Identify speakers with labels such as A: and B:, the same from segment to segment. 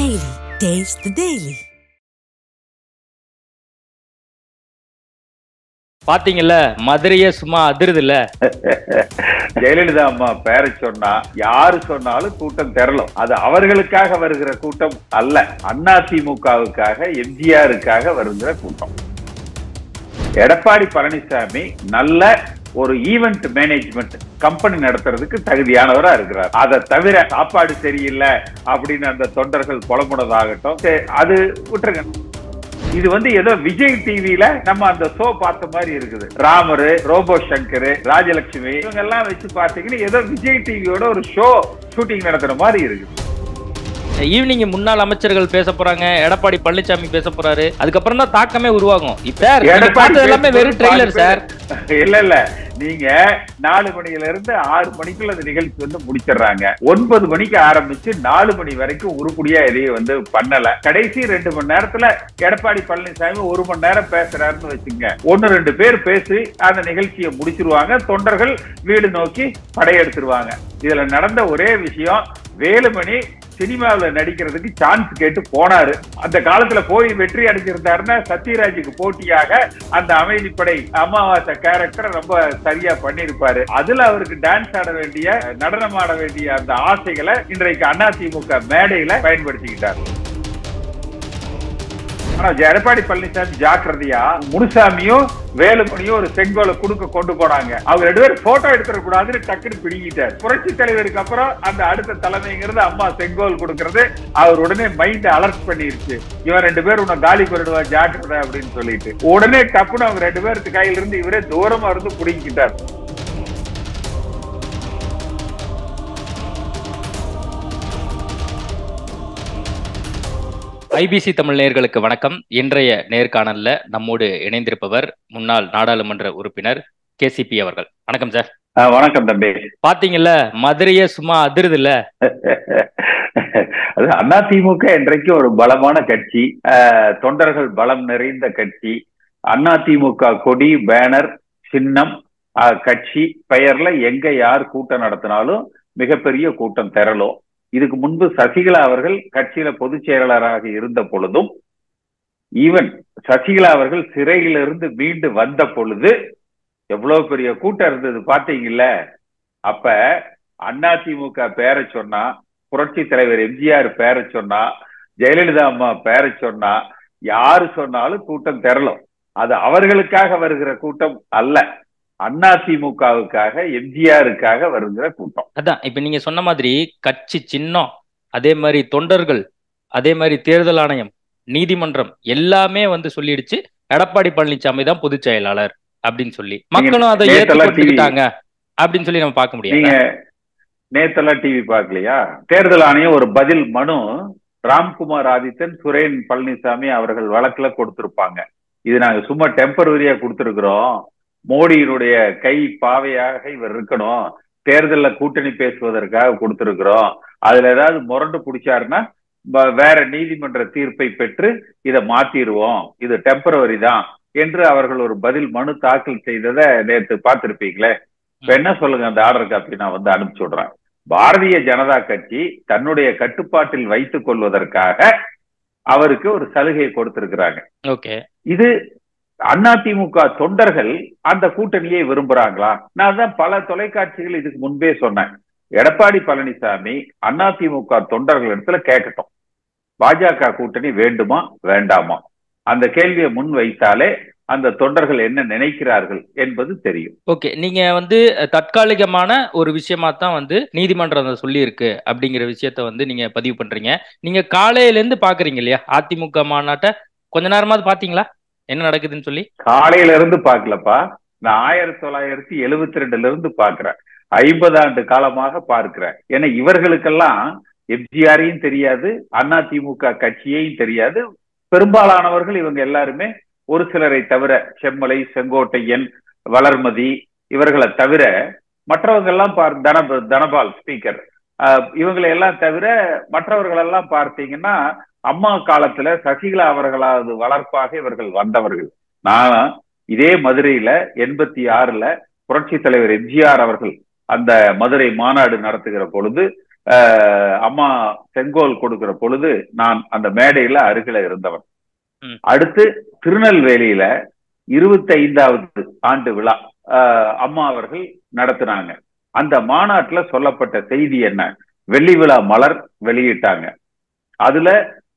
A: Daily. Taste the Daily.
B: பாத்தீங்கல்ல மதுரையே சும்மா அதிருதுல்ல
C: ஜெயலலிதா அம்மா பேரை சொன்னா யாரு சொன்னாலும் கூட்டம் திரளும் அது அவர்களுக்காக வருகிற கூட்டம் அல்ல அதிமுகவுக்காக எம்ஜிஆருக்காக வருகிற கூட்டம் எடப்பாடி பழனிசாமி நல்ல ஒரு ஈவென்ட் மேனேஜ்மெண்ட் கம்பெனி நடத்துறதுக்கு தகுதியானவரா இருக்கிறார் அதை தவிர சாப்பாடு சரியில்லை அப்படின்னு அந்த தொண்டர்கள் புலம்புனதாகட்டும் சரி, அது விட்டுருங்க இது வந்து ஏதோ விஜய் டிவில நம்ம அந்த ஷோ பார்த்த மாதிரி இருக்குது ராமரு ரோபோ சங்கர் ராஜலட்சுமி இவங்க எல்லாம் வச்சு பார்த்தீங்கன்னா ஏதோ விஜய் டிவியோட ஒரு ஷோ ஷூட்டிங் நடத்துற மாதிரி இருக்குது
B: ஈவினிங் முன்னாள் அமைச்சர்கள் பேச போறாங்க எடப்பாடி பழனிசாமி பேச போறாரு அதுக்கப்புறம் தான் தாக்கமே உருவாகும் இப்ப நீங்க பார்த்தது எல்லாமே வெறும் ட்ரெய்லர் சார்
C: இல்ல இல்ல நீங்க நாலு மணில இருந்து ஆறு மணிக்குள்ள அந்த நிகழ்ச்சி வந்து முடிச்சிடுறாங்க ஒன்பது மணிக்கு ஆரம்பிச்சு நாலு மணி வரைக்கும் உருப்படியா எதையும் வந்து பண்ணல கடைசி ரெண்டு மணி நேரத்துல எடப்பாடி பழனிசாமி ஒரு மணி நேரம் பேசுறாருன்னு வச்சுங்க ஒன்னு ரெண்டு பேர் பேசி அந்த நிகழ்ச்சியை முடிச்சிருவாங்க தொண்டர்கள் வீடு நோக்கி படையெடுத்துருவாங்க இதுல நடந்த ஒரே விஷயம் வேலுமணி சினிமாவுல நடிக்கிறதுக்கு சான்ஸ் கேட்டு போனாரு அந்த காலத்துல போய் வெற்றி அடைஞ்சிருந்தாருன்னா சத்யராஜுக்கு போட்டியாக அந்த அமைதிப்படை அமாவாசை கேரக்டர் ரொம்ப சரியா பண்ணிருப்பாரு அதுல அவருக்கு டான்ஸ் ஆட வேண்டிய நடனம் ஆட வேண்டிய அந்த ஆசைகளை இன்றைக்கு அதிமுக மேடையில பயன்படுத்திக்கிட்டார் ஆனா எடப்பாடி பழனிசாமி ஜாக்கிரதையா முனுசாமியும் வேலுமணியும் ஒரு செங்கோலை குடுக்க கொண்டு போனாங்க அவங்க ரெண்டு பேரும் போட்டோ எடுத்துட கூடாதுன்னு டக்குன்னு பிடிங்கிட்டார் புரட்சி தலைவருக்கு அப்புறம் அந்த அடுத்த தலைமைங்கிறது அம்மா செங்கோல் கொடுக்கறது அவர் உடனே மைண்ட் அலர்ட் பண்ணிருச்சு இவன் ரெண்டு பேரும் உன்னை காலி பண்ணிடுவா ஜாக்கிரதை அப்படின்னு சொல்லிட்டு உடனே டப்புன்னு அவங்க ரெண்டு பேருக்கு கையில இருந்து இவரே தூரமா இருந்து பிடிங்கிட்டார்
B: ஐபிசி தமிழ் நேயர்களுக்கு வணக்கம் இன்றைய நேர்காணல்ல நம்மோடு இணைந்திருப்பவர் முன்னாள் நாடாளுமன்ற உறுப்பினர் கேசிபி அவர்கள் வணக்கம் சார்
C: ஆஹ் வணக்கம் தம்பி
B: பாத்தீங்கல்ல மதுரையே சும்மா அதிருதுல்ல
C: அது அதிமுக இன்றைக்கு ஒரு பலமான கட்சி ஆஹ் தொண்டர்கள் பலம் நிறைந்த கட்சி அதிமுக கொடி பேனர் சின்னம் ஆஹ் கட்சி பெயர்ல எங்க யார் கூட்டம் நடத்தினாலும் மிகப்பெரிய கூட்டம் திரளும் இதுக்கு முன்பு சசிகலா அவர்கள் கட்சியில பொதுச் செயலாளராக இருந்த பொழுதும் ஈவன் சசிகலா அவர்கள் சிறையிலிருந்து மீண்டு வந்த பொழுது எவ்வளவு பெரிய கூட்டம் இருந்தது பாத்தீங்கல்ல அப்ப அதிமுக பேரை சொன்னா புரட்சி தலைவர் எம்ஜிஆர் பேரை சொன்னா ஜெயலலிதா அம்மா பேரை சொன்னா யாரு சொன்னாலும் கூட்டம் திரளும் அது அவர்களுக்காக வருகிற கூட்டம் அல்ல அதிமுகவுக்காக எம்ஜிஆருக்காக வருகிற கூட்டம்
B: அதான் இப்ப நீங்க சொன்ன மாதிரி கட்சி சின்னம் அதே மாதிரி தொண்டர்கள் அதே மாதிரி தேர்தல் ஆணையம் நீதிமன்றம் எல்லாமே வந்து சொல்லிடுச்சு எடப்பாடி பழனிசாமி தான் பொதுச் செயலாளர் அப்படின்னு சொல்லி மக்களும் அதை
C: நேத்தெல்லாம்
B: ஏற்றுக்கிட்டாங்க அப்படின்னு சொல்லி நம்ம பார்க்க முடியாது
C: நீங்க நேத்தெல்லாம் டிவி பார்க்கலையா தேர்தல் ஆணையம் ஒரு பதில் மனு ராம்குமார் ஆதித்தன் சுரேன் பழனிசாமி அவர்கள் வழக்குல கொடுத்திருப்பாங்க இது நாங்க சும்மா டெம்பரவரியா கொடுத்திருக்கிறோம் மோடியினுடைய கை பாவையாக இவர் இருக்கணும் தேர்தல்ல கூட்டணி பேசுவதற்காக கொடுத்திருக்கிறோம் அதுல ஏதாவது முரண்டு பிடிச்சாருன்னா ப- வேற நீதிமன்ற தீர்ப்பை பெற்று இதை மாத்திருவோம் இது டெம்பரவரி தான் என்று அவர்கள் ஒரு பதில் மனு தாக்கல் செய்ததை நேத்து பார்த்திருப்பீங்களே இப்ப என்ன சொல்லுங்க அந்த ஆர்டர் காப்பி நான் வந்து அனுப்பிச்சு விடுறேன் பாரதிய ஜனதா கட்சி தன்னுடைய கட்டுப்பாட்டில் வைத்துக் கொள்வதற்காக அவருக்கு ஒரு சலுகை கொடுத்திருக்கிறாங்க
B: ஓகே
C: இது அதிமுக தொண்டர்கள் அந்த கூட்டணியை விரும்புறாங்களா நான் தான் பல தொலைக்காட்சிகள் இதுக்கு முன்பே சொன்னேன் எடப்பாடி பழனிசாமி அதிமுக தொண்டர்கள் இடத்துல கேட்கட்டும் பாஜக கூட்டணி வேண்டுமா வேண்டாமா அந்த கேள்வியை முன் வைத்தாலே அந்த தொண்டர்கள் என்ன நினைக்கிறார்கள் என்பது தெரியும்
B: ஓகே நீங்க வந்து அஹ், தற்காலிகமான ஒரு விஷயமா தான் வந்து நீதிமன்றம் அதை சொல்லியிருக்கு அப்படிங்கிற விஷயத்த வந்து நீங்க பதிவு பண்றீங்க நீங்க காலையில இருந்து பாக்குறீங்க இல்லையா அதிமுக மாநாட்டை கொஞ்ச நேரமாவது பாத்தீங்களா என்ன நடக்குதுன்னு சொல்லி
C: காலையில இருந்து பார்க்கலப்பா நான் ஆயிரத்தி தொள்ளாயிரத்தி எழுபத்தி ரெண்டுல இருந்து பார்க்கிறேன் ஐம்பது ஆண்டு காலமாக பார்க்கிறேன் ஏன்னா இவர்களுக்கெல்லாம் எம்ஜிஆரையும் தெரியாது அதிமுக கட்சியையும் தெரியாது பெரும்பாலானவர்கள் இவங்க எல்லாருமே ஒரு சிலரை தவிர செம்மலை செங்கோட்டையன் வளர்மதி இவர்களை தவிர மற்றவங்க எல்லாம் பார் தன தனபால் ஸ்பீக்கர் இவங்களை எல்லாம் தவிர மற்றவர்கள் எல்லாம் பார்த்தீங்கன்னா அம்மா காலத்துல சசிகலா அவர்களாவது வளர்ப்பாக இவர்கள் வந்தவர்கள் நான் இதே மதுரையில எண்பத்தி ஆறுல புரட்சி தலைவர் எம்ஜிஆர் அவர்கள் அந்த மதுரை மாநாடு நடத்துகிற பொழுது அஹ், அம்மா செங்கோல் கொடுக்கிற பொழுது நான் அந்த மேடையில அருகில இருந்தவன்
B: ம்.
C: அடுத்து திருநெல்வேலியில இருபத்தி ஐந்தாவது ஆண்டு விழா அஹ், அம்மா அவர்கள் நடத்தினாங்க அந்த மாநாட்டுல சொல்லப்பட்ட செய்தி என்ன வெள்ளி விழா மலர் வெளியிட்டாங்க அதுல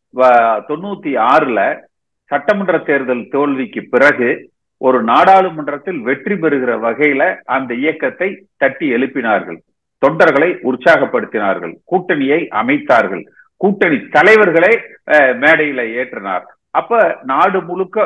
C: வ- தொண்ணூத்தி ஆறுல சட்டமன்ற தேர்தல் தோல்விக்கு பிறகு ஒரு நாடாளுமன்றத்தில் வெற்றி பெறுகிற வகையில அந்த இயக்கத்தை தட்டி எழுப்பினார்கள் தொண்டர்களை உற்சாகப்படுத்தினார்கள் கூட்டணியை அமைத்தார்கள் கூட்டணி தலைவர்களை அஹ், மேடையில ஏற்றினார் அப்ப நாடு முழுக்க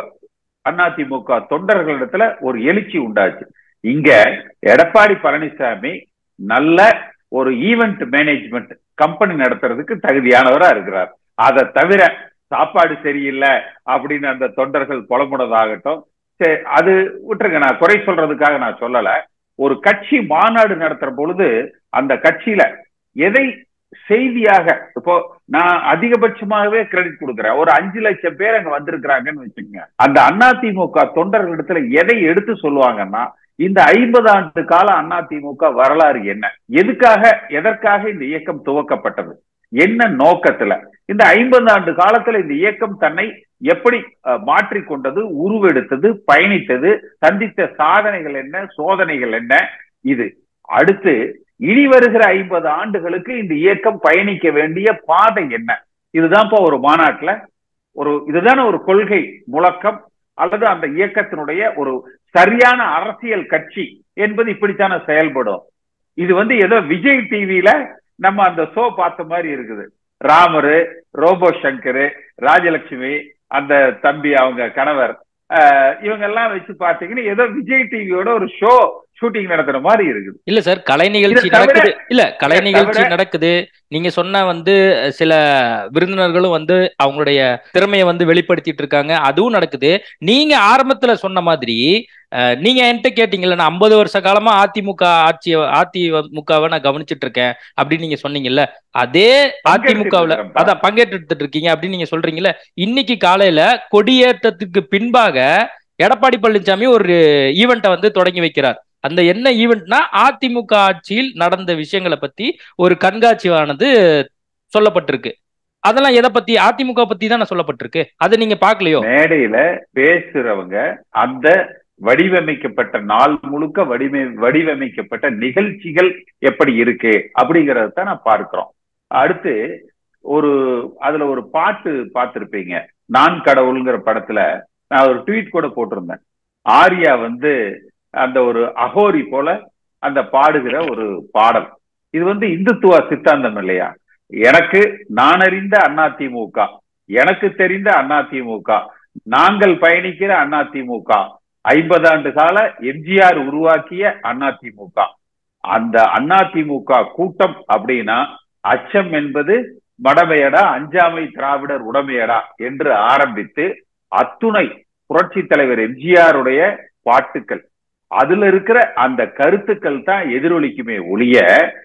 C: அதிமுக தொண்டர்களிடத்துல ஒரு எழுச்சி உண்டாச்சு இங்க எடப்பாடி பழனிசாமி நல்ல ஒரு ஈவென்ட் மேனேஜ்மெண்ட் கம்பெனி நடத்துறதுக்கு தகுதியானவரா இருக்கிறார் அதை தவிர சாப்பாடு சரியில்லை அப்படின்னு அந்த தொண்டர்கள் புலம்புனதாகட்டும் சரி அது விட்டுருங்க நான் குறை சொல்றதுக்காக நான் சொல்லல ஒரு கட்சி மாநாடு நடத்துற பொழுது அந்த கட்சியில எதை செய்தியாக இப்போ நான் அதிகபட்சமாகவே கிரெடிட் கொடுக்குறேன் ஒரு அஞ்சு லட்சம் பேர் அங்க வந்திருக்கிறாங்கன்னு வச்சுக்கோங்க அந்த அதிமுக தொண்டர்களிடத்துல எதை எடுத்து சொல்லுவாங்கன்னா இந்த ஐம்பது ஆண்டு கால அதிமுக வரலாறு என்ன எதுக்காக எதற்காக இந்த இயக்கம் துவக்கப்பட்டது என்ன நோக்கத்துல இந்த ஐம்பது ஆண்டு காலத்துல இந்த இயக்கம் தன்னை எப்படி அஹ், மாற்றிக்கொண்டது உருவெடுத்தது பயணித்தது சந்தித்த சாதனைகள் என்ன சோதனைகள் என்ன இது அடுத்து இனி வருகிற ஐம்பது ஆண்டுகளுக்கு இந்த இயக்கம் பயணிக்க வேண்டிய பாதை என்ன இதுதான்ப்பா ஒரு மாநாட்டுல ஒரு இதுதானே ஒரு கொள்கை முழக்கம் அல்லது அந்த இயக்கத்தினுடைய ஒரு சரியான அரசியல் கட்சி என்பது இப்படித்தானே செயல்படும் இது வந்து ஏதோ விஜய் டிவியில நம்ம அந்த ஷோ பார்த்த மாதிரி இருக்குது ராமரு ரோபோ சங்கர் ராஜலட்சுமி அந்த தம்பி அவங்க கணவர் அஹ், இவங்க எல்லாம் வச்சு பாத்தீங்கன்னா ஏதோ விஜய் டிவியோட ஒரு ஷோ ஷூட்டிங் நடத்துற மாதிரி இருக்குது
B: இல்ல சார் கலை நிகழ்ச்சி
C: இதை தவிர-
B: நடக்குது இல்ல கலை
C: இதை
B: நிகழ்ச்சி
C: தவிர-
B: நடக்குது நீங்க சொன்ன வந்து சில விருந்தினர்களும் வந்து அவங்களுடைய திறமையை வந்து வெளிப்படுத்திட்டு இருக்காங்க அதுவும் நடக்குது நீங்க ஆரம்பத்துல சொன்ன மாதிரி அஹ், நீங்க என்கிட்ட கேட்டீங்கல்ல நான் ஐம்பது வருஷ காலமா அதிமுக ஆட்சி அதிமுகவை நான் கவனிச்சிட்டு இருக்கேன் அப்படின்னு நீங்க சொன்னீங்கல்ல அதே அதிமுகவுல
C: இருக்கிறேன்ப்பா.
B: அதான் பங்கேற்றுட்டு இருக்கீங்க அப்படின்னு நீங்க சொல்றீங்கல்ல இன்னைக்கு காலையில கொடியேற்றத்துக்கு பின்பாக எடப்பாடி பழனிசாமி ஒரு ஈவெண்ட்டை வந்து தொடங்கி வைக்கிறார் அந்த என்ன ஈவெண்ட்னா அதிமுக ஆட்சியில் நடந்த விஷயங்களை பத்தி ஒரு கண்காட்சியானது சொல்லப்பட்டிருக்கு அதெல்லாம் எதை பத்தி அதிமுக பத்தி தானே சொல்லப்பட்டிருக்கு அதை நீங்க பாக்கலையோ
C: மேடையில பேசுறவங்க அந்த வடிவமைக்கப்பட்ட நாள் முழுக்க வடிவமை வடிவமைக்கப்பட்ட நிகழ்ச்சிகள் எப்படி இருக்கு அப்படிங்கறத தான் நான் பார்க்கிறோம் அடுத்து ஒரு அதுல ஒரு பாட்டு பார்த்திருப்பீங்க நான் கடவுள்ங்கிற படத்துல நான் ஒரு ட்வீட் கூட போட்டிருந்தேன் ஆர்யா வந்து அந்த ஒரு அகோரி போல அந்த பாடுகிற ஒரு பாடல் இது வந்து இந்துத்துவ சித்தாந்தம் இல்லையா எனக்கு நான் அறிந்த அதிமுக எனக்கு தெரிந்த அதிமுக நாங்கள் பயணிக்கிற அதிமுக ஐம்பது ஆண்டு கால எம்ஜிஆர் உருவாக்கிய அதிமுக அந்த அதிமுக கூட்டம் அப்படின்னா அச்சம் என்பது மடமையடா அஞ்சாமை திராவிடர் உடமையடா என்று ஆரம்பித்து அத்துணை புரட்சி தலைவர் எம்ஜிஆருடைய பாட்டுக்கள் அதுல இருக்கிற அந்த கருத்துக்கள் தான் எதிரொலிக்குமே ஒழிய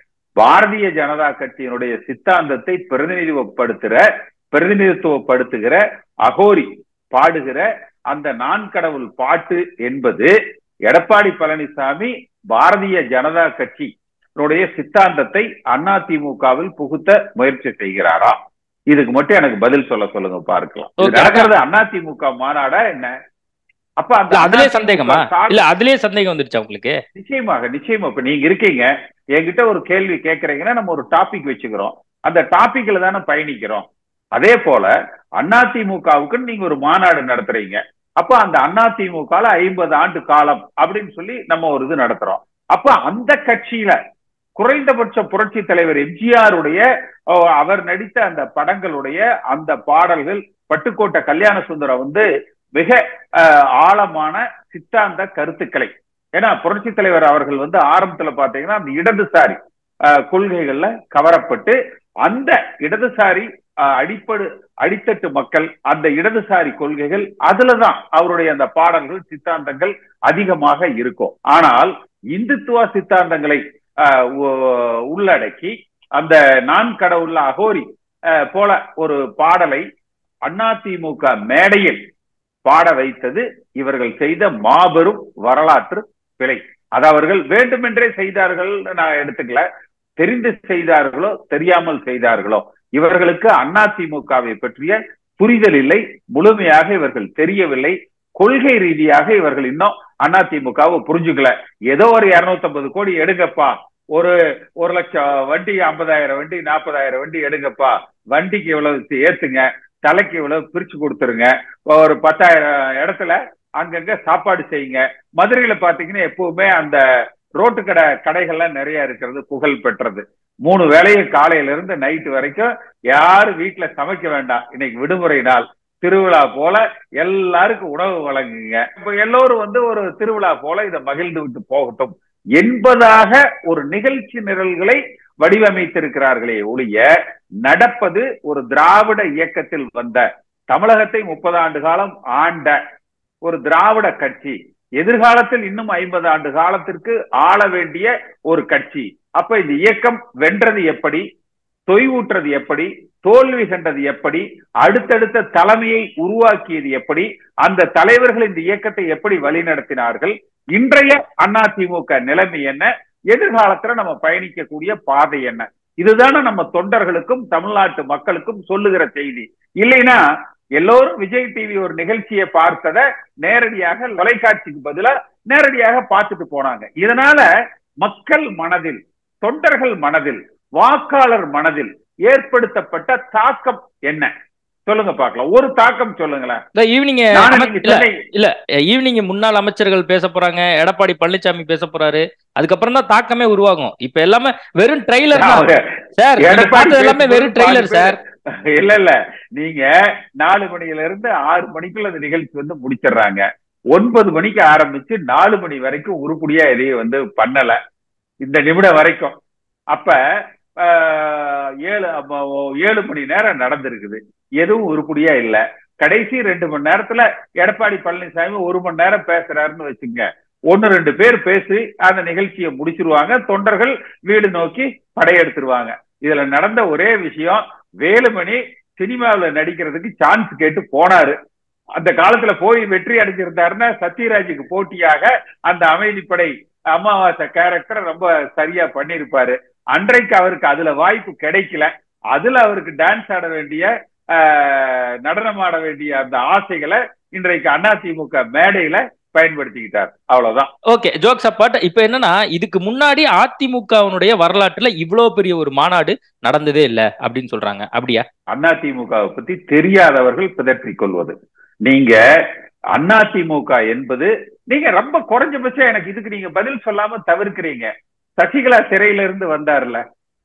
C: பாரதிய ஜனதா கட்சியினுடைய சித்தாந்தத்தை பிரதிநிதித்துவப்படுத்துகிற பிரதிநிதித்துவப்படுத்துகிற அகோரி பாடுகிற அந்த நான் கடவுள் பாட்டு என்பது எடப்பாடி பழனிசாமி பாரதிய ஜனதா கட்சி சித்தாந்தத்தை அதிமுகவில் புகுத்த முயற்சி செய்கிறாரா இதுக்கு மட்டும் எனக்கு பதில் சொல்ல சொல்லுங்க பார்க்கலாம் இது
B: Okay.
C: நடக்கிறது அதிமுக மாநாடா என்ன அப்ப அந்த
B: இல்ல அதுலயே
C: அதிமுக
B: சந்தேகமா
C: சார்பு-
B: இல்ல அதுலயே சந்தேகம் வந்துருச்சா உங்களுக்கு
C: நிச்சயமாக நிச்சயமா இப்ப நீங்க இருக்கீங்க என்கிட்ட ஒரு கேள்வி கேட்கறீங்கன்னா நம்ம ஒரு டாபிக் வச்சுக்கிறோம் அந்த டாபிக்ல தானே பயணிக்கிறோம் அதே போல அதிமுகவுக்கு நீங்க ஒரு மாநாடு நடத்துறீங்க அப்ப அந்த அதிமுக ஐம்பது ஆண்டு காலம் அப்படின்னு சொல்லி நம்ம ஒரு இது நடத்துறோம் அப்ப அந்த கட்சியில குறைந்தபட்ச புரட்சி தலைவர் எம்ஜிஆருடைய ஓ, அவர் நடித்த அந்த படங்களுடைய அந்த பாடல்கள் பட்டுக்கோட்டை கல்யாண சுந்தரம் வந்து மிக அஹ், ஆழமான சித்தாந்த கருத்துக்களை ஏன்னா புரட்சி தலைவர் அவர்கள் வந்து ஆரம்பத்துல பாத்தீங்கன்னா அந்த இடதுசாரி அஹ், கொள்கைகள்ல கவரப்பட்டு அந்த இடதுசாரி அஹ், அடிப்படு அடித்தட்டு மக்கள் அந்த இடதுசாரி கொள்கைகள் அதுலதான் அவருடைய அந்த பாடல்கள் சித்தாந்தங்கள் அதிகமாக இருக்கும் ஆனால் இந்துத்துவ சித்தாந்தங்களை அஹ், உ- உள்ளடக்கி அந்த நான் கடவுள்ல அகோரி அஹ், போல ஒரு பாடலை அதிமுக மேடையில் பாட வைத்தது இவர்கள் செய்த மாபெரும் வரலாற்று பிழை அது அவர்கள் வேண்டுமென்றே செய்தார்கள் நான் எடுத்துக்கல தெரிந்து செய்தார்களோ தெரியாமல் செய்தார்களோ இவர்களுக்கு அதிமுகவை பற்றிய புரிதல் இல்லை முழுமையாக இவர்கள் தெரியவில்லை கொள்கை ரீதியாக இவர்கள் இன்னும் அதிமுகவை புரிஞ்சுக்கல ஏதோ ஒரு இருநூத்தி கோடி எடுங்கப்பா ஒரு ஒரு லட்சம் வண்டி ஐம்பதாயிரம் வண்டி நாற்பதாயிரம் வண்டி எடுங்கப்பா வண்டிக்கு இவ்வளவு ஏத்துங்க தலைக்கு இவ்வளவு பிரிச்சு கொடுத்துருங்க ஒரு பத்தாயிரம் இடத்துல அங்கங்க சாப்பாடு செய்யுங்க மதுரையில பாத்தீங்கன்னா எப்பவுமே அந்த ரோட்டு கடை கடைகள்லாம் நிறைய இருக்கிறது புகழ் பெற்றது மூணு வேளையும் காலையில இருந்து நைட்டு வரைக்கும் யாரும் வீட்டுல சமைக்க வேண்டாம் இன்னைக்கு விடுமுறை நாள் திருவிழா போல எல்லாருக்கும் உணவு வழங்குங்க இப்ப எல்லோரும் வந்து ஒரு திருவிழா போல இதை மகிழ்ந்து விட்டு போகட்டும் என்பதாக ஒரு நிகழ்ச்சி நிரல்களை வடிவமைத்திருக்கிறார்களே ஒழிய நடப்பது ஒரு திராவிட இயக்கத்தில் வந்த தமிழகத்தை முப்பது ஆண்டு காலம் ஆண்ட ஒரு திராவிட கட்சி எதிர்காலத்தில் இன்னும் ஐம்பது ஆண்டு காலத்திற்கு ஆள வேண்டிய ஒரு கட்சி அப்ப இந்த இயக்கம் வென்றது எப்படி தொய்வுற்றது எப்படி தோல்வி கண்டது எப்படி அடுத்தடுத்த தலைமையை உருவாக்கியது எப்படி அந்த தலைவர்கள் இந்த இயக்கத்தை எப்படி வழிநடத்தினார்கள் இன்றைய அதிமுக நிலைமை என்ன எதிர்காலத்துல நம்ம பயணிக்கக்கூடிய பாதை என்ன இதுதானே நம்ம தொண்டர்களுக்கும் தமிழ்நாட்டு மக்களுக்கும் சொல்லுகிற செய்தி இல்லைன்னா எல்லோரும் விஜய் டிவி ஒரு நிகழ்ச்சியை பார்த்தத நேரடியாக தொலைக்காட்சிக்கு பதிலா நேரடியாக பார்த்துட்டு போனாங்க இதனால மக்கள் மனதில் தொண்டர்கள் மனதில் வாக்காளர் மனதில் ஏற்படுத்தப்பட்ட தாக்கம் என்ன சொல்லுங்க பாக்கலாம் ஒரு தாக்கம் சொல்லுங்களேன்
B: ஈவினிங் இல்ல ஈவினிங் முன்னாள் அமைச்சர்கள் பேச போறாங்க எடப்பாடி பழனிசாமி பேச போறாரு அதுக்கப்புறம் தான் தாக்கமே உருவாகும் இப்ப எல்லாமே வெறும் ட்ரெய்லர் சார் எல்லாமே வெறும் ட்ரெய்லர் சார்
C: இல்ல இல்ல நீங்க நாலு மணில இருந்து ஆறு மணிக்குள்ள அந்த நிகழ்ச்சி வந்து முடிச்சிடுறாங்க ஒன்பது மணிக்கு ஆரம்பிச்சு நாலு மணி வரைக்கும் உருப்படியா எதையும் வந்து பண்ணல இந்த நிமிடம் வரைக்கும் அப்ப ஏழு ஏழு மணி நேரம் நடந்திருக்குது எதுவும் உருப்படியா இல்ல கடைசி ரெண்டு மணி நேரத்துல எடப்பாடி பழனிசாமி ஒரு மணி நேரம் பேசுறாருன்னு வச்சுங்க ஒன்னு ரெண்டு பேர் பேசி அந்த நிகழ்ச்சியை முடிச்சிருவாங்க தொண்டர்கள் வீடு நோக்கி படையெடுத்துருவாங்க இதுல நடந்த ஒரே விஷயம் வேலுமணி சினிமாவில் நடிக்கிறதுக்கு சான்ஸ் கேட்டு போனாரு அந்த காலத்துல போய் வெற்றி அடைஞ்சிருந்தாருன்னா சத்யராஜுக்கு போட்டியாக அந்த அமைதிப்படை அமாவாசை கேரக்டர் ரொம்ப சரியா பண்ணிருப்பாரு அன்றைக்கு அவருக்கு அதுல வாய்ப்பு கிடைக்கல அதுல அவருக்கு டான்ஸ் ஆட வேண்டிய நடனம் ஆட வேண்டிய அந்த ஆசைகளை இன்றைக்கு அதிமுக மேடையில பயன்படுத்திக்கிட்டார் அவ்வளவுதான்
B: ஓகே ஜோக்ஸ் அப்பாட் இப்ப என்னன்னா இதுக்கு முன்னாடி அதிமுகவினுடைய வரலாற்றுல இவ்வளவு பெரிய ஒரு மாநாடு நடந்ததே இல்ல அப்படின்னு சொல்றாங்க அப்படியா
C: அதிமுகவை பத்தி தெரியாதவர்கள் பிதற்றிக் கொள்வது நீங்க அதிமுக என்பது நீங்க ரொம்ப குறைஞ்சபட்சம் எனக்கு இதுக்கு நீங்க பதில் சொல்லாம தவிர்க்கிறீங்க சசிகலா சிறையில இருந்து வந்தார்ல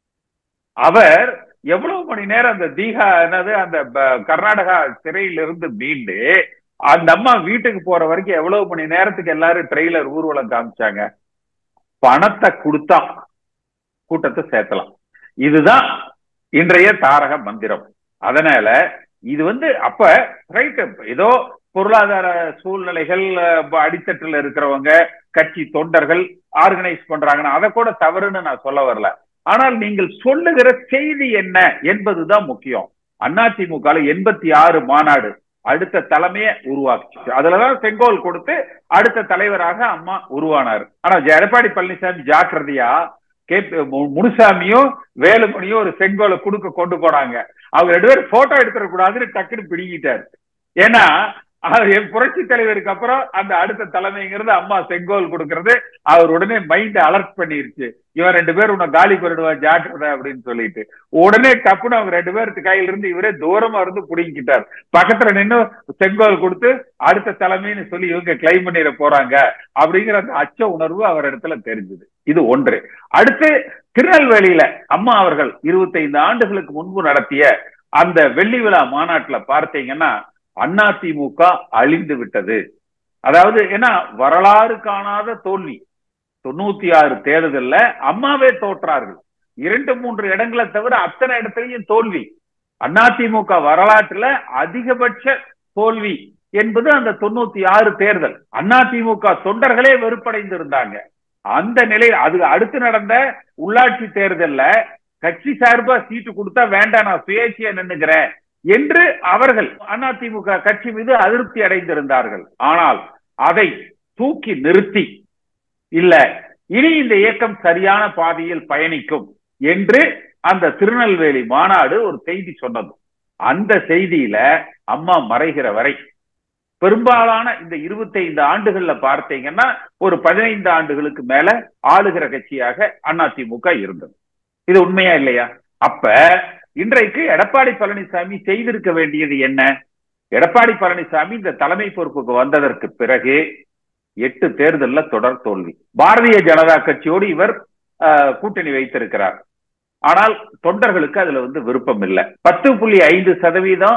C: அவர் எவ்வளவு மணி நேரம் அந்த தீகா என்னது அந்த கர்நாடகா சிறையிலிருந்து மீண்டு அந்த அம்மா வீட்டுக்கு போற வரைக்கும் எவ்வளவு மணி நேரத்துக்கு எல்லாரும் ட்ரெய்லர் ஊர்வலம் காமிச்சாங்க பணத்தை கொடுத்தா கூட்டத்தை சேர்த்தலாம் இதுதான் இன்றைய தாரக மந்திரம் அதனால இது வந்து அப்ப ரைட் ஏதோ பொருளாதார சூழ்நிலைகள் அடித்தட்டுல இருக்கிறவங்க கட்சி தொண்டர்கள் ஆர்கனைஸ் பண்றாங்கன்னா அதை கூட தவறுன்னு நான் சொல்ல வரல ஆனால் நீங்கள் சொல்லுகிற செய்தி என்ன என்பதுதான் முக்கியம் அதிமுக எண்பத்தி ஆறு மாநாடு அடுத்த தலைமையை உருவாக்குச்சு அதுலதான் செங்கோல் கொடுத்து அடுத்த தலைவராக அம்மா உருவானார் ஆனா எடப்பாடி பழனிசாமி ஜாக்கிரதையா கே முனுசாமியும் வேலுமணியும் ஒரு செங்கோலை கொடுக்க கொண்டு போனாங்க அவங்க ரெண்டு பேரும் போட்டோ எடுத்துட கூடாதுன்னு டக்குன்னு பிடிக்கிட்டாரு ஏன்னா அவர் என் புரட்சி தலைவருக்கு அப்புறம் அந்த அடுத்த தலைமைங்கிறது அம்மா செங்கோல் கொடுக்கறது அவர் உடனே மைண்ட் அலர்ட் பண்ணிருச்சு இவன் ரெண்டு பேர் உன்னை காலி பண்ணிடுவான் ஜாக்கிரதை அப்படின்னு சொல்லிட்டு உடனே டப்புன்னு அவங்க ரெண்டு பேருக்கு கையில இருந்து இவரே தூரமா இருந்து புடிங்கிட்டார் பக்கத்துல நின்று செங்கோல் கொடுத்து அடுத்த தலைமைன்னு சொல்லி இவங்க கிளைம் பண்ணிட போறாங்க அப்படிங்கிற அந்த அச்ச உணர்வு அவர் இடத்துல தெரிஞ்சது இது ஒன்று அடுத்து திருநெல்வேலியில அம்மா அவர்கள் இருபத்தைந்து ஆண்டுகளுக்கு முன்பு நடத்திய அந்த வெள்ளி விழா மாநாட்டுல பார்த்தீங்கன்னா அதிமுக அழிந்து விட்டது அதாவது ஏன்னா வரலாறு காணாத தோல்வி தொண்ணூத்தி ஆறு தேர்தல்ல அம்மாவே தோற்றார்கள் இரண்டு மூன்று இடங்களை தவிர அத்தனை இடத்துலையும் தோல்வி அதிமுக வரலாற்றுல அதிகபட்ச தோல்வி என்பது அந்த தொண்ணூத்தி ஆறு தேர்தல் அதிமுக தொண்டர்களே வெறுப்படைந்து இருந்தாங்க அந்த நிலையில் அது அடுத்து நடந்த உள்ளாட்சி தேர்தல்ல கட்சி சார்பா சீட்டு கொடுத்தா வேண்டாம் நான் சுயேட்சையா நின்னுக்கிறேன் என்று அவர்கள் அதிமுக கட்சி மீது அதிருப்தி அடைந்திருந்தார்கள் ஆனால் அதை தூக்கி நிறுத்தி இல்ல இனி இந்த இயக்கம் சரியான பாதையில் பயணிக்கும் என்று அந்த திருநெல்வேலி மாநாடு ஒரு செய்தி சொன்னது அந்த செய்தியில அம்மா மறைகிற வரை பெரும்பாலான இந்த இருபத்தைந்து ஆண்டுகள்ல பார்த்தீங்கன்னா ஒரு பதினைந்து ஆண்டுகளுக்கு மேல ஆளுகிற கட்சியாக அதிமுக இருந்தது இது உண்மையா இல்லையா அப்ப இன்றைக்கு எடப்பாடி பழனிசாமி செய்திருக்க வேண்டியது என்ன எடப்பாடி பழனிசாமி இந்த தலைமை பொறுப்புக்கு வந்ததற்கு பிறகு எட்டு தேர்தல்ல தொடர் தோல்வி பாரதிய ஜனதா கட்சியோடு இவர் கூட்டணி வைத்திருக்கிறார் ஆனால் தொண்டர்களுக்கு அதுல வந்து விருப்பம் இல்லை பத்து புள்ளி ஐந்து சதவீதம்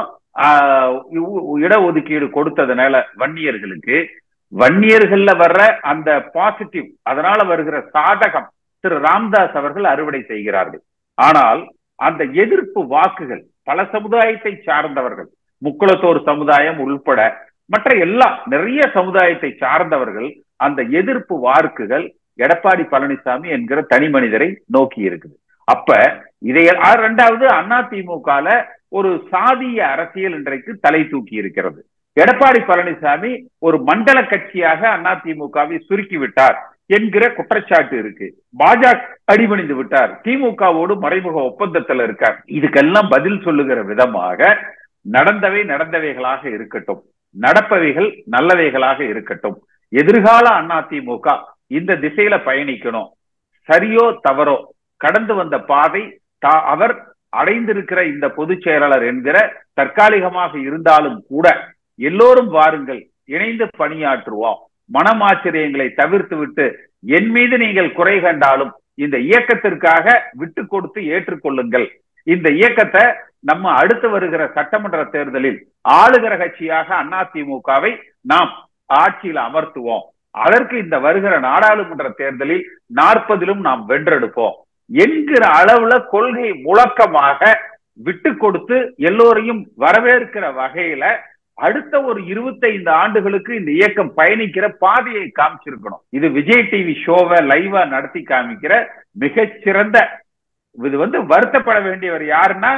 C: இடஒதுக்கீடு கொடுத்ததுனால வன்னியர்களுக்கு வன்னியர்கள்ல வர்ற அந்த பாசிட்டிவ் அதனால வருகிற சாதகம் திரு ராம்தாஸ் அவர்கள் அறுவடை செய்கிறார்கள் ஆனால் அந்த எதிர்ப்பு வாக்குகள் பல சமுதாயத்தை சார்ந்தவர்கள் முக்குளத்தோர் சமுதாயம் உள்பட மற்ற எல்லா நிறைய சமுதாயத்தை சார்ந்தவர்கள் அந்த எதிர்ப்பு வாக்குகள் எடப்பாடி பழனிசாமி என்கிற தனி மனிதரை நோக்கி இருக்குது அப்ப இதை ரெண்டாவது அதிமுகல ஒரு சாதிய அரசியல் இன்றைக்கு தலை தூக்கி இருக்கிறது எடப்பாடி பழனிசாமி ஒரு மண்டல கட்சியாக அதிமுகவை சுருக்கி விட்டார் என்கிற குற்றச்சாட்டு இருக்கு பாஜக அடிபணிந்து விட்டார் திமுகவோடு மறைமுக ஒப்பந்தத்தில் இருக்கார் இதுக்கெல்லாம் பதில் சொல்லுகிற விதமாக நடந்தவை நடந்தவைகளாக இருக்கட்டும் நடப்பவைகள் நல்லவைகளாக இருக்கட்டும் எதிர்கால அதிமுக இந்த திசையில பயணிக்கணும் சரியோ தவறோ கடந்து வந்த பாதை அவர் அடைந்திருக்கிற இந்த பொதுச் செயலாளர் என்கிற தற்காலிகமாக இருந்தாலும் கூட எல்லோரும் வாருங்கள் இணைந்து பணியாற்றுவோம் மனமாச்சரியங்களை தவிர்த்து விட்டு என் மீது நீங்கள் குறை கண்டாலும் இந்த இயக்கத்திற்காக விட்டு கொடுத்து ஏற்றுக்கொள்ளுங்கள் இந்த இயக்கத்தை நம்ம அடுத்து வருகிற சட்டமன்ற தேர்தலில் ஆளுகிற கட்சியாக அதிமுகவை நாம் ஆட்சியில் அமர்த்துவோம் அதற்கு இந்த வருகிற நாடாளுமன்ற தேர்தலில் நாற்பதிலும் நாம் வென்றெடுப்போம் என்கிற அளவுல கொள்கை முழக்கமாக விட்டு கொடுத்து எல்லோரையும் வரவேற்கிற வகையில அடுத்த ஒரு இருபத்தைந்து ஆண்டுகளுக்கு இந்த இயக்கம் பயணிக்கிற பாதையை காமிச்சிருக்கணும் இது விஜய் டிவி ஷோவை லைவா நடத்தி காமிக்கிற மிகச்சிறந்த இது வந்து வருத்தப்பட வேண்டியவர் யாருன்னா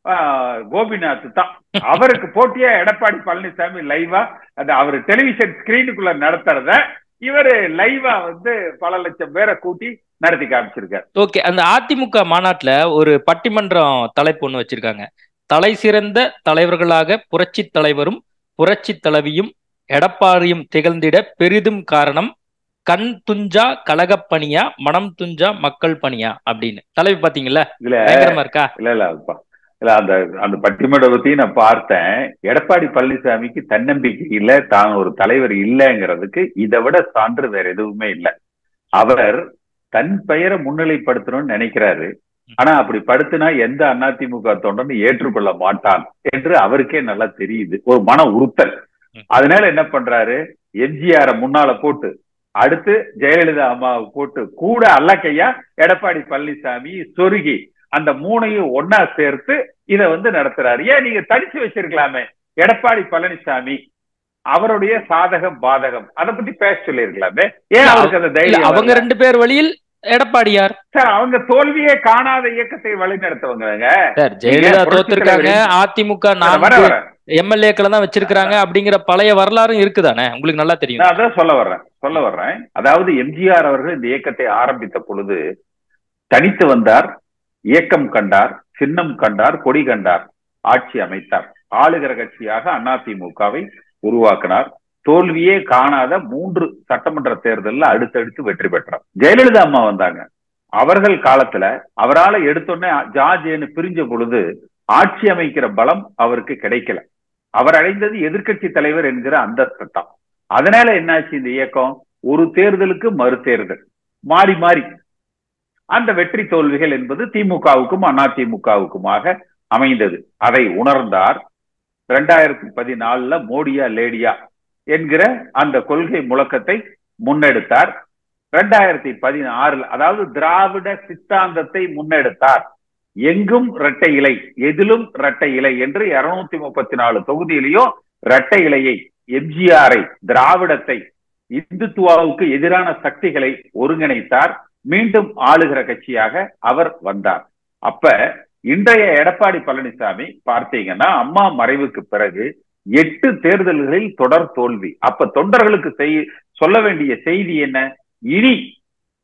C: கோபிநாத் தான் அவருக்கு போட்டியா எடப்பாடி பழனிசாமி லைவா அது அவர் டெலிவிஷன் ஸ்கிரீனுக்குள்ள நடத்துறத இவரு லைவா வந்து பல லட்சம் பேரை கூட்டி நடத்தி காமிச்சிருக்காரு
B: ஓகே அந்த அதிமுக மாநாட்டுல ஒரு பட்டிமன்றம் தலைப்பு ஒண்ணு வச்சிருக்காங்க தலை சிறந்த தலைவர்களாக புரட்சி தலைவரும் புரட்சி தலைவியும் எடப்பாடியும் திகழ்ந்திட பெரிதும் காரணம் கண் துஞ்சா கழகப்பணியா மனம் துஞ்சா மக்கள் பணியா அப்படின்னு தலைவி பாத்தீங்களா பயங்கரமா இருக்கா
C: இல்ல இல்ல இல்ல அந்த அந்த பட்டிமன்ற பத்தி நான் பார்த்தேன் எடப்பாடி பழனிசாமிக்கு தன்னம்பிக்கை இல்ல தான் ஒரு தலைவர் இல்லைங்கிறதுக்கு இதை விட சான்று வேற எதுவுமே இல்லை அவர் தன் பெயரை முன்னிலைப்படுத்தணும்னு நினைக்கிறாரு ஆனா அப்படி படுத்தினா எந்த அதிமுக தொண்டனும் ஏற்றுக்கொள்ள மாட்டான் என்று அவருக்கே நல்லா தெரியுது ஒரு மன உறுத்தல் அதனால என்ன பண்றாரு எம்ஜிஆர முன்னால போட்டு அடுத்து ஜெயலலிதா அம்மாவை போட்டு கூட அல்லக்கையா எடப்பாடி பழனிசாமி சொருகி அந்த மூணையும் ஒன்னா சேர்த்து இத வந்து நடத்துறாரு ஏன் நீங்க தடிச்சு வச்சிருக்கலாமே எடப்பாடி பழனிசாமி அவருடைய சாதகம் பாதகம் அதை பத்தி பேச சொல்லிருக்கலாமே ஏன் அவருக்கு அந்த தைரியம்
B: அவங்க ரெண்டு பேர் வழியில் எடப்பாடியார்
C: சார் அவங்க தோல்வியே காணாத இயக்கத்தை வழிநடத்தவங்க
B: சார் ஜெயலலிதா தோத்திருக்காங்க அதிமுக நான்கு எம்எல்ஏக்களை தான் வச்சிருக்காங்க அப்படிங்கிற பழைய வரலாறும் இருக்குதானே உங்களுக்கு நல்லா தெரியும்
C: நான் அதான் சொல்ல வர்றேன் சொல்ல வர்றேன் அதாவது எம்ஜிஆர் அவர்கள் இந்த இயக்கத்தை ஆரம்பித்த பொழுது தனித்து வந்தார் இயக்கம் கண்டார் சின்னம் கண்டார் கொடி கண்டார் ஆட்சி அமைத்தார் ஆளுகிற கட்சியாக அதிமுகவை உருவாக்கினார் தோல்வியே காணாத மூன்று சட்டமன்ற தேர்தலில் அடுத்தடுத்து வெற்றி பெற்றார் ஜெயலலிதா அம்மா வந்தாங்க அவர்கள் காலத்துல அவரால் எடுத்தோடனே ஜார்ஜேன்னு பிரிஞ்ச பொழுது ஆட்சி அமைக்கிற பலம் அவருக்கு கிடைக்கல அவர் அடைந்தது எதிர்கட்சி தலைவர் என்கிற அந்தஸ்து தான் அதனால என்னாச்சு இந்த இயக்கம் ஒரு தேர்தலுக்கு மறு தேர்தல் மாறி மாறி அந்த வெற்றி தோல்விகள் என்பது திமுகவுக்கும் அதிமுகவுக்குமாக அமைந்தது அதை உணர்ந்தார் ரெண்டாயிரத்தி பதினாலுல மோடியா லேடியா என்கிற அந்த கொள்கை முழக்கத்தை முன்னெடுத்தார் ரெண்டாயிரத்தி பதினாறுல அதாவது திராவிட சித்தாந்தத்தை முன்னெடுத்தார் எங்கும் இரட்டை இலை எதிலும் இரட்டை இலை என்று இருநூத்தி முப்பத்தி நாலு தொகுதியிலையும் இரட்டை இலையை எம்ஜிஆரை திராவிடத்தை இந்துத்துவாவுக்கு எதிரான சக்திகளை ஒருங்கிணைத்தார் மீண்டும் ஆளுகிற கட்சியாக அவர் வந்தார் அப்ப இன்றைய எடப்பாடி பழனிசாமி பார்த்தீங்கன்னா அம்மா மறைவுக்கு பிறகு எட்டு தேர்தல்களில் தொடர் தோல்வி அப்ப தொண்டர்களுக்கு செய் சொல்ல வேண்டிய செய்தி என்ன இனி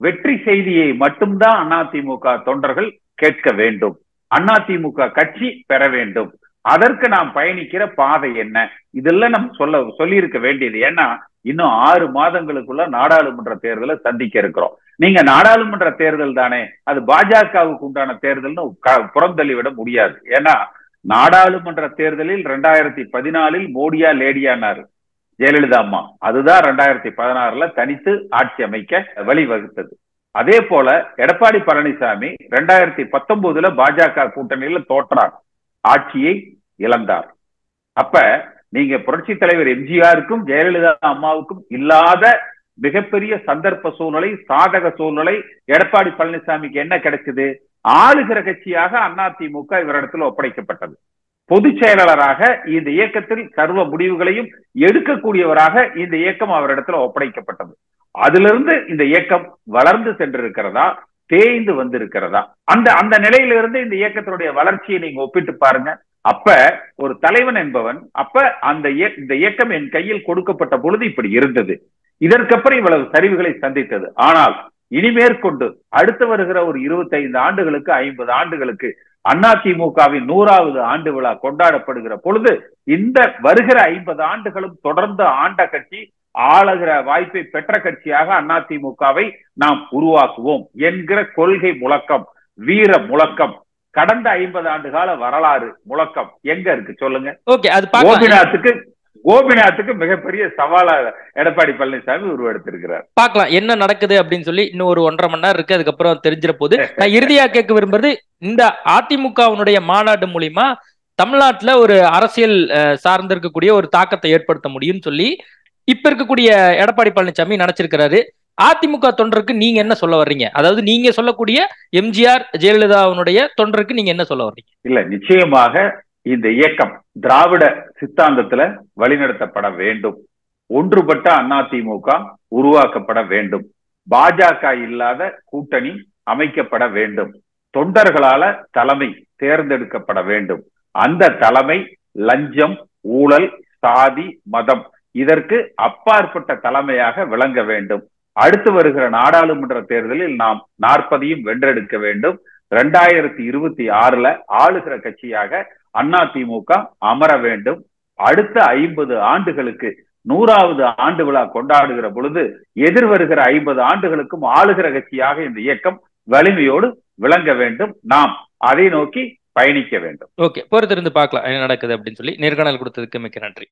C: வெற்றி செய்தியை மட்டும்தான் அதிமுக தொண்டர்கள் கேட்க வேண்டும் அதிமுக கட்சி பெற வேண்டும் அதற்கு நாம் பயணிக்கிற பாதை என்ன இதெல்லாம் நம்ம சொல்ல சொல்லி இருக்க வேண்டியது ஏன்னா இன்னும் ஆறு மாதங்களுக்குள்ள நாடாளுமன்ற தேர்தலை சந்திக்க இருக்கிறோம் நீங்க நாடாளுமன்ற தேர்தல் தானே அது பாஜகவுக்கு உண்டான தேர்தல்னு புறந்தள்ளிவிட முடியாது ஏன்னா நாடாளுமன்ற தேர்தலில் ரெண்டாயிரத்தி பதினாலில் மோடியா லேடியானாரு ஜெயலலிதா அம்மா அதுதான் ரெண்டாயிரத்தி பதினாறுல தனித்து ஆட்சி அமைக்க வழிவகுத்தது அதே போல எடப்பாடி பழனிசாமி ரெண்டாயிரத்தி பத்தொன்பதுல பாஜக கூட்டணியில தோற்றார் ஆட்சியை இழந்தார் அப்ப நீங்க புரட்சி தலைவர் எம்ஜிஆருக்கும் ஜெயலலிதா அம்மாவுக்கும் இல்லாத மிகப்பெரிய சந்தர்ப்ப சூழ்நிலை சாதக சூழ்நிலை எடப்பாடி பழனிசாமிக்கு என்ன கிடைச்சது ஆளுகிற கட்சியாக அதிமுக இவரிடத்தில் ஒப்படைக்கப்பட்டது பொதுச் செயலாளராக இந்த இயக்கத்தில் சர்வ முடிவுகளையும் எடுக்கக்கூடியவராக இந்த இயக்கம் அவரிடத்துல ஒப்படைக்கப்பட்டது அதிலிருந்து இந்த இயக்கம் வளர்ந்து சென்றிருக்கிறதா தேய்ந்து வந்திருக்கிறதா அந்த அந்த நிலையிலிருந்து இந்த இயக்கத்தினுடைய வளர்ச்சியை நீங்க ஒப்பிட்டு பாருங்க அப்ப ஒரு தலைவன் என்பவன் அப்ப அந்த இந்த இயக்கம் என் கையில் கொடுக்கப்பட்ட பொழுது இப்படி இருந்தது இதற்கப்புறம் இவ்வளவு சரிவுகளை சந்தித்தது ஆனால் இனி மேற்கொண்டு அடுத்து வருகிற ஒரு இருபத்தி ஐந்து ஆண்டுகளுக்கு ஐம்பது ஆண்டுகளுக்கு அதிமுகவின் நூறாவது ஆண்டு விழா கொண்டாடப்படுகிற பொழுது இந்த வருகிற ஐம்பது ஆண்டுகளும் தொடர்ந்து ஆண்ட கட்சி ஆளுகிற வாய்ப்பை பெற்ற கட்சியாக அதிமுகவை நாம் உருவாக்குவோம் என்கிற கொள்கை முழக்கம் வீர முழக்கம் கடந்த ஐம்பது ஆண்டு கால வரலாறு முழக்கம் எங்க இருக்கு சொல்லுங்க
B: ஓகே அது
C: கோபிநாத்துக்கு கோபிநாத்துக்கு மிகப்பெரிய சவாலா எடப்பாடி பழனிசாமி உருவெடுத்திருக்கிறார்
B: பாக்கலாம் என்ன நடக்குது அப்படின்னு சொல்லி இன்னும் ஒரு ஒன்றரை மணி நேரம் இருக்கு அதுக்கப்புறம் தெரிஞ்சிட போது நான் இறுதியா கேட்க விரும்புறது இந்த அதிமுகவினுடைய மாநாடு மூலியமா தமிழ்நாட்டுல ஒரு அரசியல் சார்ந்து இருக்கக்கூடிய ஒரு தாக்கத்தை ஏற்படுத்த முடியும்னு சொல்லி இப்ப இருக்கக்கூடிய எடப்பாடி பழனிசாமி நினைச்சிருக்கிறாரு அதிமுக தொண்டருக்கு நீங்க என்ன சொல்ல வர்றீங்க அதாவது நீங்க சொல்லக்கூடிய எம்ஜிஆர் ஜெயலலிதாவுடைய தொண்டருக்கு நீங்க என்ன சொல்ல வர்றீங்க
C: இல்ல நிச்சயமாக இந்த இயக்கம் திராவிட சித்தாந்தத்துல வழிநடத்தப்பட வேண்டும் ஒன்றுபட்ட அதிமுக உருவாக்கப்பட வேண்டும் பாஜக இல்லாத கூட்டணி அமைக்கப்பட வேண்டும் தொண்டர்களால தலைமை தேர்ந்தெடுக்கப்பட வேண்டும் அந்த தலைமை லஞ்சம் ஊழல் சாதி மதம் இதற்கு அப்பாற்பட்ட தலைமையாக விளங்க வேண்டும் அடுத்து வருகிற நாடாளுமன்ற தேர்தலில் நாம் நாற்பதையும் வென்றெடுக்க வேண்டும் ரெண்டாயிரத்தி இருபத்தி ஆறுல ஆளுகிற கட்சியாக அதிமுக அமர வேண்டும் அடுத்த ஐம்பது ஆண்டுகளுக்கு நூறாவது ஆண்டு விழா கொண்டாடுகிற பொழுது எதிர் வருகிற ஐம்பது ஆண்டுகளுக்கும் ஆளுகிற கட்சியாக இந்த இயக்கம் வலிமையோடு விளங்க வேண்டும் நாம் அதை நோக்கி பயணிக்க வேண்டும்
B: ஓகே பொறுத்திருந்து பார்க்கலாம் என்ன நடக்குது அப்படின்னு சொல்லி நேர்காணல் கொடுத்ததுக்கு மிக்க நன்றி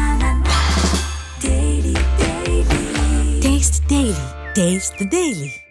A: Taste Daily. Taste the Daily.